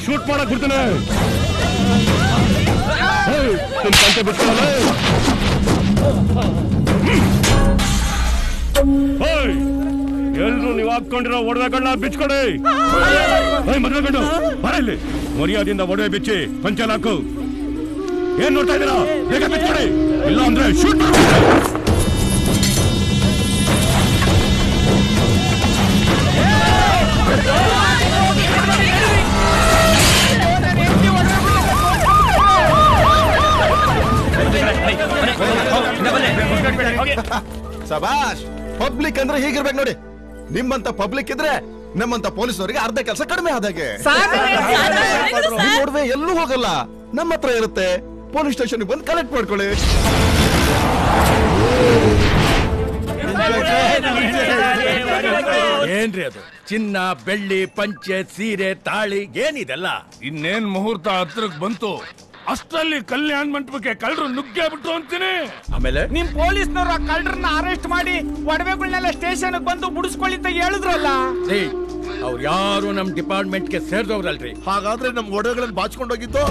Shoot ಮಾಡಕ್ ಬಿಡ್ತೇನೆ ಏಯ್, ನಿನ್ ಕಂತೆ ಬಿಟ್ಕೊಳ್ಳಲ್ಲ ಎಲ್ರು ನೀವು ಹಾಕೊಂಡಿರೋ ಒಡವೆಗಳನ್ನ ಬಿಚ್ಕೊಡಿ ಏಯ್, ಮದ್ವೆ ಗಂಡು ಬರ ಇಲ್ಲಿ ಮರ್ಯಾದೆಯಿಂದ ಒಡವೆ ಬಿಚ್ಚಿ ಪಂಚಲ್ ಹಾಕು ಏನ್ ನೋಡ್ತಾ ಇದ್ದೀರಾ ಬೇಗ ಬಿಚ್ಕೊಡಿ ಇಲ್ಲ ಅಂದ್ರೆ ಶೂಟ್ ಮಾಡ್ಬಿಡ್ತೀನಿ ಸಬಾಷ್ ಪಬ್ಲಿಕ್ ಅಂದ್ರೆ ಹೀಗಿರ್ಬೇಕು ನೋಡಿ ನಿಮ್ಮಂತ ಪಬ್ಲಿಕ್ ಇದ್ರೆ ನಮ್ಮಂತ ಪೊಲೀಸರಿಗೆ ಅರ್ಧ ಕೆಲಸ ಕಡಿಮೆ ಆದಾಗೆ ನಿಮ್ ಒಡವೆ ಎಲ್ಲೂ ಹೋಗಲ್ಲ ನಮ್ಮ ಹತ್ರ ಇರುತ್ತೆ ಪೊಲೀಸ್ ಸ್ಟೇಷನ್ ಬಂದು ಕಲೆಕ್ಟ್ ಮಾಡ್ಕೊಳ್ಳಿ ಏನ್ರಿ ಅದು ಚಿನ್ನ ಬೆಳ್ಳಿ ಪಂಚೆ ಸೀರೆ ತಾಳಿ ಏನಿದೆಲ್ಲ ಇನ್ನೇನ್ ಮುಹೂರ್ತ ಹತ್ರಕ್ ಬಂತು ಅಷ್ಟರಲ್ಲಿ ಕಲ್ಯಾಣ ಮಂಟಪಕ್ಕೆ ಕಳ್ಳರು ನುಗ್ಗೇ ಬಿಟ್ಟು ಅಂತೀನಿ ಆಮೇಲೆ ನಿಮ್ ಪೊಲೀಸ್ನವ್ರು ಆ ಕಳ್ಳರನ್ನ ಅರೆಸ್ಟ್ ಮಾಡಿ ಒಡವೆಗಳನ್ನೆಲ್ಲ ಸ್ಟೇಷನ್ ಬಂದು ಬಿಡಿಸ್ಕೊಳ್ಳಿ ಅಂತ ಹೇಳಿದ್ರಲ್ಲ ಅವ್ರು ಯಾರು ನಮ್ ಡಿಪಾರ್ಟ್ಮೆಂಟ್ಗೆ ಸೇರಿದವ್ರಲ್ರಿ ಹಾಗಾದ್ರೆ ನಮ್ ಒಡವೆಗಳನ್ನ ಬಾಚ್ಕೊಂಡೋಗಿದ್ದು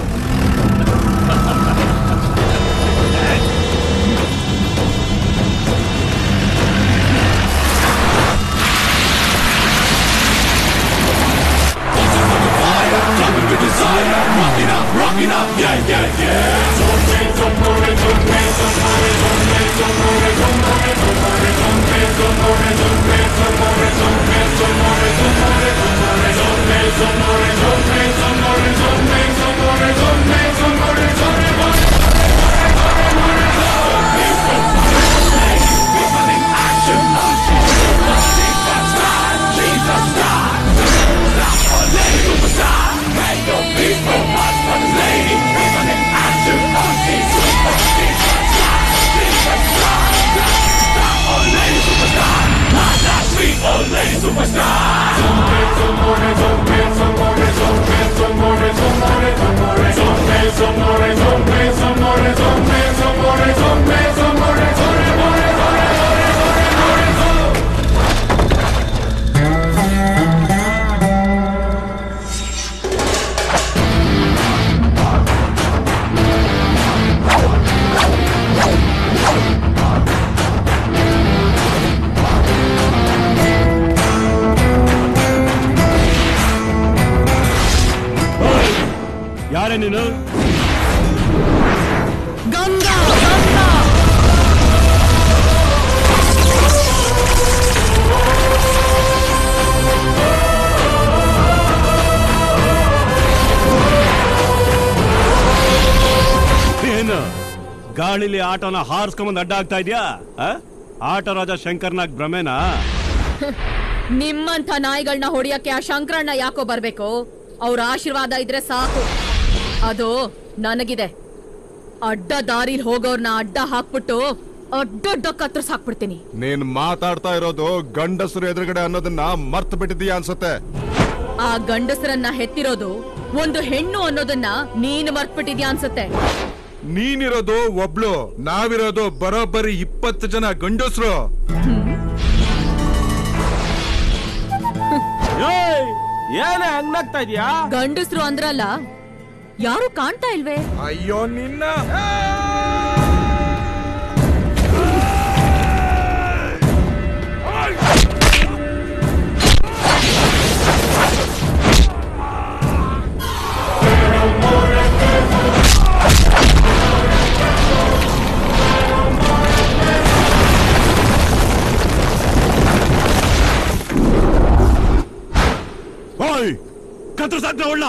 ಯಾರೇ ನೀನು ಗಂಗಾ ಗಂಗಾ ಏನು ಗಾಳಿಲಿ ಆಟೋನ ಹಾರಿಸ್ಕೊಂಬಂದ್ ಅಡ್ಡ ಆಗ್ತಾ ಇದ್ಯಾ ಆ? ಆಟ ರಾಜ ಶಂಕರ್ನಾಗ್ ಭ್ರಮೆನಾ ನಿಮ್ಮಂಥ ನಾಯಿಗಳನ್ನ ಹೊಡಿಯಕ್ಕೆ ಆ ಶಂಕರಣ್ಣ ಯಾಕೋ ಬರ್ಬೇಕು ಅವ್ರ ಆಶೀರ್ವಾದ ಇದ್ರೆ ಸಾಕು ಅದು ನನಗಿದೆ ಅಡ್ಡ ದಾರಿಲ್ ಹೋಗೋರ್ನ ಅಡ್ಡ ಹಾಕ್ಬಿಟ್ಟು ಅಡ್ಡಡ್ಡ ಕತ್ತರಿಸ್ ಹಾಕ್ಬಿಡ್ತೀನಿ ನೀನ್ ಮಾತಾಡ್ತಾ ಇರೋದು ಗಂಡಸರು ಎದುರುಗಡೆ ಅನ್ನೋದನ್ನ ಮರ್ತು ಬಿಟ್ಟಿದೀಯ ಅನ್ಸುತ್ತೆ ಆ ಗಂಡಸರನ್ನ ಹೆತ್ತಿರೋದು ಒಂದು ಹೆಣ್ಣು ಅನ್ನೋದನ್ನ ನೀನು ಮರ್ತ್ಬಿಟ್ಟಿದ್ಯಾ ಅನ್ಸುತ್ತೆ ನೀನಿರೋದು ಒಬ್ಳು ನಾವಿರೋದು ಬರೋಬ್ಬರಿ ಇಪ್ಪತ್ತು ಜನ ಗಂಡಸ್ರು ಏನೇ ಹಂಗಾಗ್ತಾ ಇದೀಯಾ ಗಂಡಸ್ರು ಅಂದ್ರಲ್ಲ ಯಾರು ಕಾಣ್ತಾ ಇಲ್ವೇ ಅಯ್ಯೋ ನಿನ್ನ ಓಯ್ ಕತ್ತರಿಸಾಕ್ನ ಒಳ್ಳ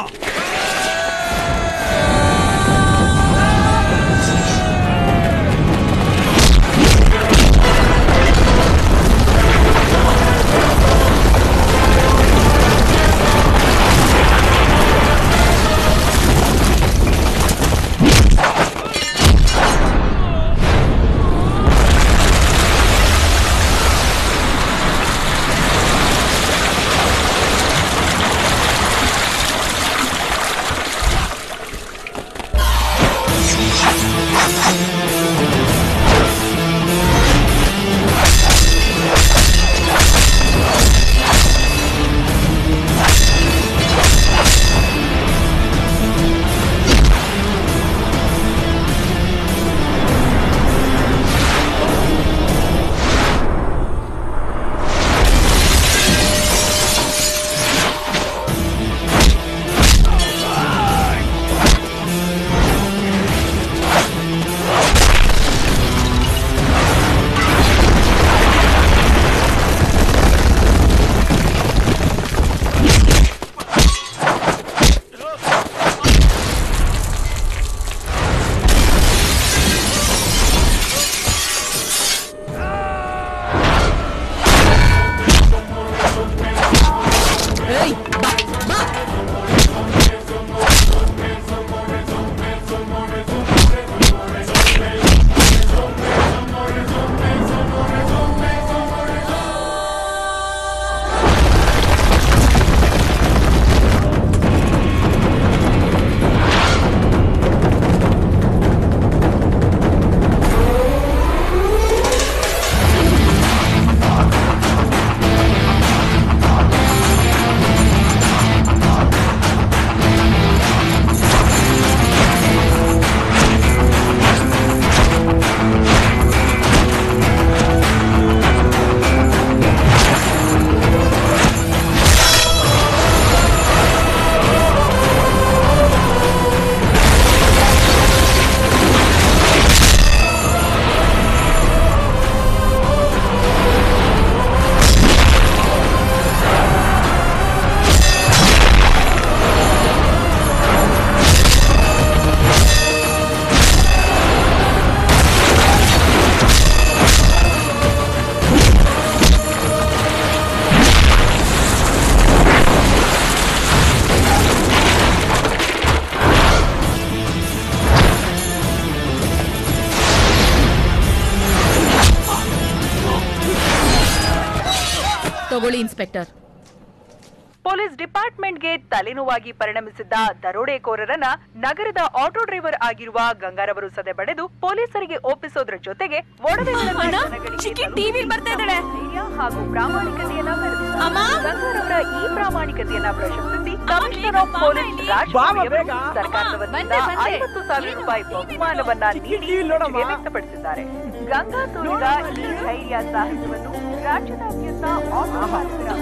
ತಗೊಳ್ಳಿ ಇನ್ಸ್ಪೆಕ್ಟರ್ ಪೊಲೀಸ್ ಡಿಪಾರ್ಟ್ಮೆಂಟ್ಗೆ ತಲೆನೋವಾಗಿ ಪರಿಣಮಿಸಿದ್ದ ದರೋಡೆಕೋರರನ್ನ ನಗರದ ಆಟೋ ಡ್ರೈವರ್ ಆಗಿರುವ ಗಂಗಾರವರು ಸದೆ ಬಡೆದು ಪೊಲೀಸರಿಗೆ ಒಪ್ಪಿಸೋದ್ರ ಜೊತೆಗೆ ಒಡವೆಗಳನ್ನ ಅಣ್ಣ, ಜನಗಳಿಗೆ ಚಿಕ್ಕಿ ತಲುಪಿಸಿ TV ಲ್ ಬರ್ತಾ ಇದ್ದಾಳೆ. ಧೈರ್ಯ ಹಾಗೂ ಪ್ರಾಮಾಣಿಕತೆಯನ್ನ ಮೆರೆದಿದ್ದಾರೆ. ಅಮ್ಮ? ಗಂಗಾರವರ ಈ ಪ್ರಾಮಾಣಿಕತೆಯನ್ನ ಪ್ರಶಂಸಿಸಿ ಕಮಿಷನರ್ ಆಫ್ ಪೊಲೀಸ್ ರಾಜ್ ಬಾ, ಅವರು ಬೇಗ. ಸರ್ಕಾರದ ವತಿಯಿಂದ ಬಂದೆ, ಬಂದೆ. ಐವತ್ತು ಸಾವಿರ ರೂಪಾಯಿ ಬಹುಮಾನವನ್ನ ನೀಡಿ ಇಲ್ಲಿ ನೋಡಮ್ಮ. ಮೆಚ್ಚುಗೆ ವ್ಯಕ್ತಪಡಿಸಿದ್ದಾರೆ ಗಂಗಾ ತೋರಿದ ಈ ಧೈರ್ಯ ಸಾಹಸವನ್ನು ರಾಜ್ಯದಾದ್ಯಂತ ಆಟೋ ಚಾಲಕರ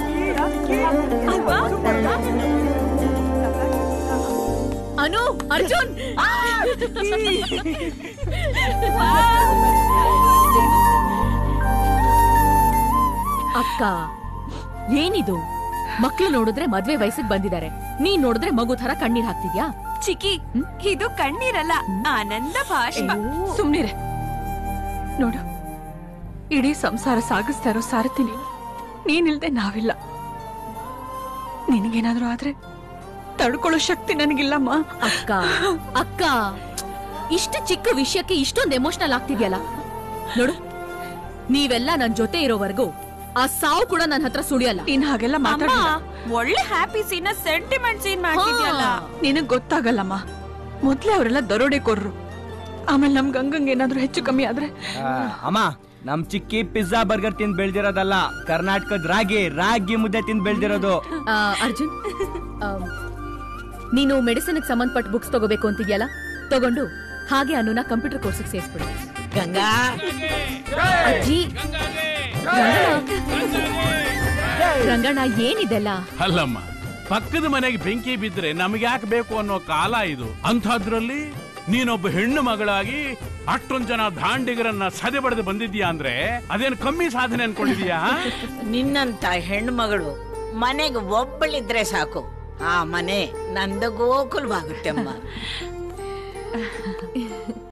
ಅನು ಅರ್ಜುನ್ ಅಕ್ಕ ಏನಿದು ಮಕ್ಳು ನೋಡಿದ್ರೆ ಮದ್ವೆ ವಯಸ್ಸಿಗೆ ಬಂದಿದ್ದಾರೆ ನೀನ್ ನೋಡಿದ್ರೆ ಮಗು ತರ ಕಣ್ಣೀರ್ ಹಾಕ್ತಿದ್ಯಾ ಚಿಕ್ಕಿ ಇದು ಕಣ್ಣೀರಲ್ಲ ಆನಂದ ಭಾಷಣ ಸುಮ್ನಿರೆ ನೋಡು ಇಡೀ ಸಂಸಾರ ಸಾಗಿಸ್ತಾ ಇರೋ ಸಾರಥಿ ನೀನು ನೀನಿಲ್ದೆ ನಾವಿಲ್ಲ ನಿನಗೇನಾದ್ರೂ ಆದ್ರೆ ತಡ್ಕೊಳ್ಳೋ ಶಕ್ತಿ ನನಗಿಲ್ಲಮ್ಮ ಅಕ್ಕ ಅಕ್ಕ ಇಷ್ಟು ಚಿಕ್ಕ ವಿಷಯಕ್ಕೆ ಇಷ್ಟೊಂದು ಎಮೋಷನಲ್ ಆಗ್ತಿದ್ಯಲ್ಲ ನೋಡು ನೀವೆಲ್ಲ ನನ್ ಜೊತೆ ಇರೋವರೆಗೂ ಆ ಸಾವು ಕೂಡ ನನ್ನ ಹತ್ರ ಸುಳಿಯಲ್ಲ ನೀನ್ ಹಾಗೆಲ್ಲ ಅಮ್ಮ ಮಾತಾಡ ಒಳ್ಳೆ ಹ್ಯಾಪಿ ಸೀನ್ ಸೆಂಟಿಮೆಂಟ್ ಸೀನ್ ಮಾಡ್ತಿದ್ಯಲ್ಲ ಹಾ. ನಿನಗ್ ಗೊತ್ತಾಗಲ್ಲಮ್ಮ ಮೊದ್ಲೇ ಅವರೆಲ್ಲ ದರೋಡೆಕೋರ್ರು ಆಮೇಲೆ ನಮ್ ಗಂಗಂಗ್ ಏನಾದ್ರೂ ಹೆಚ್ಚು ಕಮ್ಮಿ ಆದ್ರೆ ಅಮ್ಮ ನಮ್ ಚಿಕ್ಕಿ ಪಿಜ್ಜಾ ಬರ್ಗರ್ ತಿಂದ್ ಬೆಳ್ದಿರೋದಲ್ಲ ಕರ್ನಾಟಕದ ರಾಗಿ ರಾಗಿ ಮುದ್ದೆ ತಿಂದ್ ಬೆಳ್ದಿರೋದು ಆ, ಅರ್ಜುನ್ ಆ, ನೀನು ಮೆಡಿಸಿನ್ ಸಂಬಂಧಪಟ್ಟ ಬುಕ್ಸ್ ತಗೋಬೇಕು ಅಂತಿದ್ಯಲ್ಲ ತಗೊಂಡು ಹಾಗೆ ಅನ್ನುನ ಕಂಪ್ಯೂಟರ್ ಕೋರ್ಸಿಗೆ ಸೇರಿಸ್ಬಿಡು ಗಂಗಾ ಅಜ್ಜಿ ರಂಗಣ್ಣ. ರಂಗಣ್ಣ ಏನಿದೆಲ್ಲ ಅಲ್ಲಮ್ಮ ಪಕ್ಕದ ಮನೆಗೆ ಬೆಂಕಿ ಬಿದ್ರೆ ನಮ್ಗೆ ಯಾಕೆ ಬೇಕು ಅನ್ನೋ ಕಾಲ ಇದು ಅಂಥದ್ರಲ್ಲಿ ನೀನೊಬ್ಬ ಹೆಣ್ಣು ಮಗಳಾಗಿ ಅಷ್ಟೊಂದ್ ಜನ ದಾಂಡಿಗರನ್ನ ಸದೆ ಬಡ್ದು ಬಂದಿದ್ಯಾ ಅಂದ್ರೆ ಅದೇನು ಕಮ್ಮಿ ಸಾಧನೆ ಅನ್ಕೊಂಡಿದ್ಯಾ ನಿನ್ನಂತ ಹೆಣ್ಣು ಮಗಳು ಮನೆಗೆ ಒಬ್ಬಳಿದ್ರೆ ಸಾಕು ಆ ಮನೆ ನಂದ ಗೋಕುಲವಾಗುತ್ತೆಮ್ಮ